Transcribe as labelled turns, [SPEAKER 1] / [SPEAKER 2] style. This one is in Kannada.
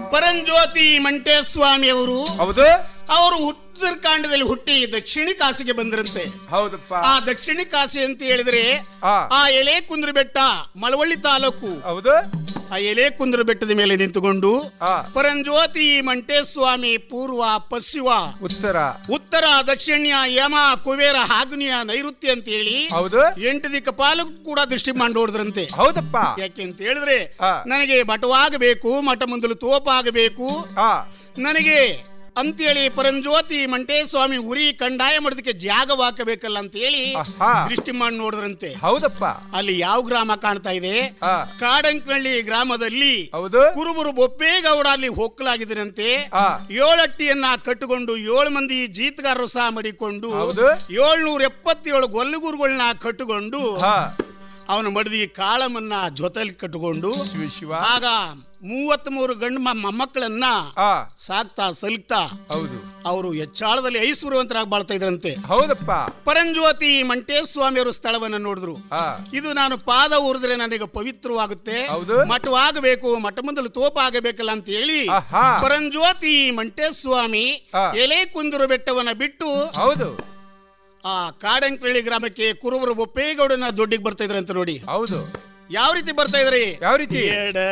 [SPEAKER 1] ಪರಂಜ್ಯೋತಿ ಮಂಟೇಸ್ವಾಮಿ ಅವರು
[SPEAKER 2] ಹೌದು
[SPEAKER 1] ಅವರು ಉತ್ತರಾಖಂಡದಲ್ಲಿ ಹುಟ್ಟಿ ದಕ್ಷಿಣ ಕಾಸಿಗೆ ಬಂದ್ರಂತೆ
[SPEAKER 2] ಹೌದಪ್ಪ
[SPEAKER 1] ಆ ದಕ್ಷಿಣ ಕಾಶಿ ಅಂತ ಹೇಳಿದ್ರೆ
[SPEAKER 2] ಆ.
[SPEAKER 1] ಆ ಎಲೆ ಕುಂದ್ರ ಬೆಟ್ಟ ಮಳವಳ್ಳಿ ತಾಲೂಕು
[SPEAKER 2] ಹೌದು
[SPEAKER 1] ಆ ಎಲೆ ಕುಂದ್ರ ಬೆಟ್ಟದ ಮೇಲೆ ನಿಂತುಕೊಂಡು
[SPEAKER 2] ಆ.
[SPEAKER 1] ಪರಂಜ್ಯೋತಿ ಮಂಟೇಸ್ವಾಮಿ ಪೂರ್ವ ಪಶ್ಚಿಮ
[SPEAKER 2] ಉತ್ತರ
[SPEAKER 1] ಉತ್ತರ ದಕ್ಷಿಣ ಯಮ ಕುಬೇರ ಹಾಗುನಿಯ ನೈಋತ್ಯ ಅಂತ ಹೇಳಿ
[SPEAKER 2] ಹೌದು
[SPEAKER 1] ಎಂಟು ದಿಕ್ಕ ಪಾಲಕು ಕೂಡ ದೃಷ್ಟಿ ಮಾಡೋದ್ರಂತೆ
[SPEAKER 2] ಹೌದಪ್ಪ
[SPEAKER 1] ಯಾಕೆ ಅಂತ ಹೇಳಿದ್ರೆ
[SPEAKER 2] ಆ.
[SPEAKER 1] ನನಗೆ ಮಠವಾಗಬೇಕು ಮಠ ಮುಂದಲು ತೋಪಾಗಬೇಕು
[SPEAKER 2] ಆ
[SPEAKER 1] ನನಗೆ ಅಂತೇಳಿ ಪರಂಜ್ಯೋತಿ ಮಂಟೇಸ್ವಾಮಿ ಉರಿ ಕಂಡಾಯ ಮಾಡೋದಕ್ಕೆ ಜಾಗವಾಕಬೇಕಲ್ಲ ಅಂತ ಹೇಳಿ
[SPEAKER 2] ಆಹಾ.
[SPEAKER 1] ದೃಷ್ಟಿ ಮಾಡಿ ನೋಡಿದ್ರಂತೆ
[SPEAKER 2] ಹೌದಪ್ಪ
[SPEAKER 1] ಅಲ್ಲಿ ಯಾವ ಗ್ರಾಮ ಕಾಣ್ತಾ ಇದೆ
[SPEAKER 2] ಆ.
[SPEAKER 1] ಕಾಡಂಕನಹಳ್ಳಿ ಗ್ರಾಮದಲ್ಲಿ
[SPEAKER 2] ಹೌದು
[SPEAKER 1] ಕುರುಬರು ಬೊಪ್ಪೇಗೌಡ ಅಲ್ಲಿ ಹೊಕ್ಕಲಾಗಿದ್ದರಂತೆ
[SPEAKER 2] ಆ.
[SPEAKER 1] ಏಳಟ್ಟಿಯನ್ನ ಕಟ್ಟಿಕೊಂಡು ಏಳು ಮಂದಿ ಜೀತಗಾರರು ಸಹ ಮಡಿಕೊಂಡು
[SPEAKER 2] ಹೌದು.
[SPEAKER 1] ಏಳ್ನೂರ ಎಪ್ಪತ್ತೇಳು ಗೊಲ್ಲುಗುರುಗಳನ್ನ ಕಟ್ಟಿಕೊಂಡು
[SPEAKER 2] ಹಾ
[SPEAKER 1] ಅವನ ಮಡದಿ ಕಾಳಮನ್ನ ಜೊತೆಲಿ ಕಟ್ಟಿಕೊಂಡು
[SPEAKER 2] ಶಿವ ಶಿವ
[SPEAKER 1] ಆಗ ಮೂವತ್ತ್ ಮೂರು ಗಂಡು ಮ- ಮೊಮ್ಮಕ್ಕಳನ್ನ
[SPEAKER 2] ಆ
[SPEAKER 1] ಸಾಕ್ತಾ ಸಲ್ಕ್ತಾ
[SPEAKER 2] ಹೌದು
[SPEAKER 1] ಅವರು ಹೆಚ್ಚಾಳದಲ್ಲಿ ಐಶ್ವರ್ಯವಂತರಾಗಿ ಬಾಳ್ತಾ ಇದ್ರಂತೆ
[SPEAKER 2] ಹೌದಪ್ಪ
[SPEAKER 1] ಪರಂಜ್ಯೋತಿ ಮಂಟೇಸ್ವಾಮಿ ಅವರು ಸ್ಥಳವನ್ನ ನೋಡಿದ್ರು
[SPEAKER 2] ಆ
[SPEAKER 1] ಇದು ನಾನು ಪಾದ ಊರಿದ್ರೆ ನನಗೆ ಪವಿತ್ರವಾಗುತ್ತೆ
[SPEAKER 2] ಹೌದು.
[SPEAKER 1] ಮಠವಾಗಬೇಕು ಮಠ ಮುಂದಲು ತೋಪಾಗಬೇಕಲ್ಲ ಅಂತ ಹೇಳಿ
[SPEAKER 2] ಆಹಾ.
[SPEAKER 1] ಪರಂಜ್ಯೋತಿ ಮಂಟೇಸ್ವಾಮಿ
[SPEAKER 2] ಆ.
[SPEAKER 1] ಎಲೆ ಕುಂದೂರು ಬೆಟ್ಟವನ್ನ ಬಿಟ್ಟು
[SPEAKER 2] ಹೌದು
[SPEAKER 1] ಆ ಕಾಡಂಕಳ್ಳಿ ಗ್ರಾಮಕ್ಕೆ ಕುರುಬರು ಬೊಪ್ಪೇಗೌಡನ ದೊಡ್ಡಿಗೆ ಬರ್ತಾ ಇದ್ರಂತ ನೋಡಿ
[SPEAKER 2] ಹೌದು
[SPEAKER 1] ಯಾವ ರೀತಿ ಬರ್ತಾ ಇದ್ರಿ
[SPEAKER 2] ಯಾವ ರೀತಿ
[SPEAKER 1] ಎಡ